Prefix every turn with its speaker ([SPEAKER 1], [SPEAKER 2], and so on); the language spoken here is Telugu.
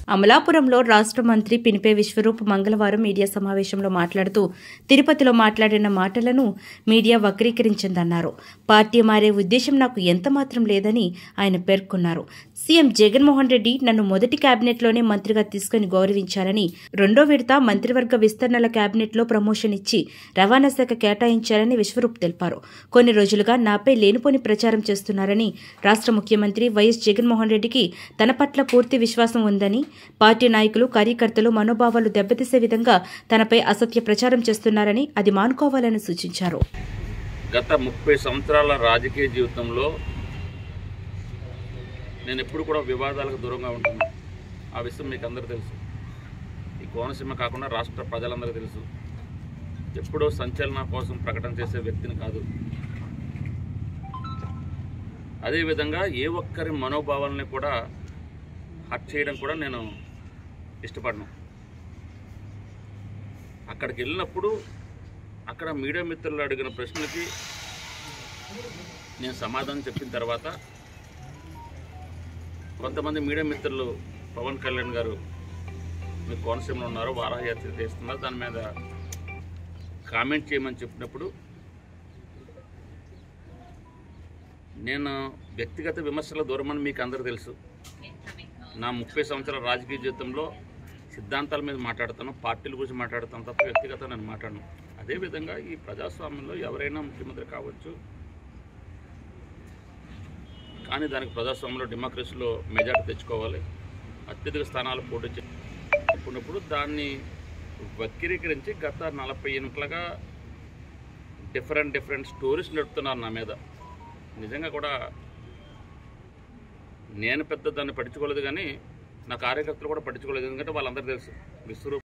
[SPEAKER 1] అమలాపురంలో రాష్ట్ర మంత్రి పినిపే విశ్వరూప్ మంగళవారం మీడియా సమావేశంలో మాట్లాడుతూ తిరుపతిలో మాట్లాడిన మాటలను మీడియా వక్రీకరించిందన్నారు పార్టీ మారే ఉద్దేశం నాకు ఎంతమాత్రం లేదని ఆయన పేర్కొన్నారు సీఎం జగన్మోహన్ రెడ్డి నన్ను మొదటి కేబినెట్లోనే మంత్రిగా తీసుకుని గౌరవించారని రెండో విడత మంత్రివర్గ విస్తరణల కేబినెట్లో ప్రమోషన్ ఇచ్చి రవాణా శాఖ కేటాయించారని విశ్వరూప్ తెలిపారు కొన్ని రోజులుగా నాపై లేనిపోని ప్రచారం చేస్తున్నారని రాష్ట్ర ముఖ్యమంత్రి వైఎస్ జగన్మోహన్ రెడ్డికి తన పట్ల పూర్తి విశ్వాసం ఉందని పార్టీ నాయకులు కార్యకర్తలు మనోభావాలు దెబ్బతీసే విధంగా తనపై అసత్య ప్రచారం చేస్తున్నారని అది మానుకోవాలని సూచించారు
[SPEAKER 2] గత ముప్పై సంవత్సరాల రాజకీయ జీవితంలో నేను ఎప్పుడు కూడా వివాదాలకు దూరంగా ఉంటున్నాను ఆ విషయం మీకు అందరూ తెలుసు ఈ కోనసీమ కాకుండా రాష్ట్ర ప్రజలందరూ తెలుసు ఎప్పుడో సంచలన కోసం ప్రకటన చేసే వ్యక్తిని కాదు అదేవిధంగా ఏ ఒక్కరి మనోభావాలని కూడా హర్ట్ చేయడం కూడా నేను ఇష్టపడను అక్కడికి వెళ్ళినప్పుడు అక్కడ మీడియా మిత్రులు అడిగిన ప్రశ్నలకి నేను సమాధానం చెప్పిన తర్వాత కొంతమంది మీడియా మిత్రులు పవన్ కళ్యాణ్ గారు మీ కోనసీమలో ఉన్నారు వారాహయాత్ర చేస్తున్నారు దాని మీద కామెంట్ చేయమని చెప్పినప్పుడు నేను వ్యక్తిగత విమర్శల దూరమని మీకు అందరూ తెలుసు నా ముప్పై సంవత్సరాల రాజకీయ జీవితంలో సిద్ధాంతాల మీద మాట్లాడతాను పార్టీల గురించి మాట్లాడతాను తప్ప వ్యక్తిగత నేను మాట్లాడను అదేవిధంగా ఈ ప్రజాస్వామ్యంలో ఎవరైనా ముఖ్యమంత్రి కావచ్చు కానీ దానికి ప్రజాస్వామ్యంలో డెమోక్రసీలో మెజార్టీ తెచ్చుకోవాలి అత్యధిక స్థానాలు పోటీ చెప్పుకున్నప్పుడు దాన్ని వక్రీకరించి గత నలభై ఎనిమిదిలుగా డిఫరెంట్ డిఫరెంట్ స్టోరీస్ నడుపుతున్నారు నా మీద నిజంగా కూడా నేను పెద్ద దాన్ని పట్టించుకోలేదు కానీ నా కార్యకర్తలు కూడా పట్టించుకోలేదు ఎందుకంటే వాళ్ళందరూ తెలుసు విశ్వరూప్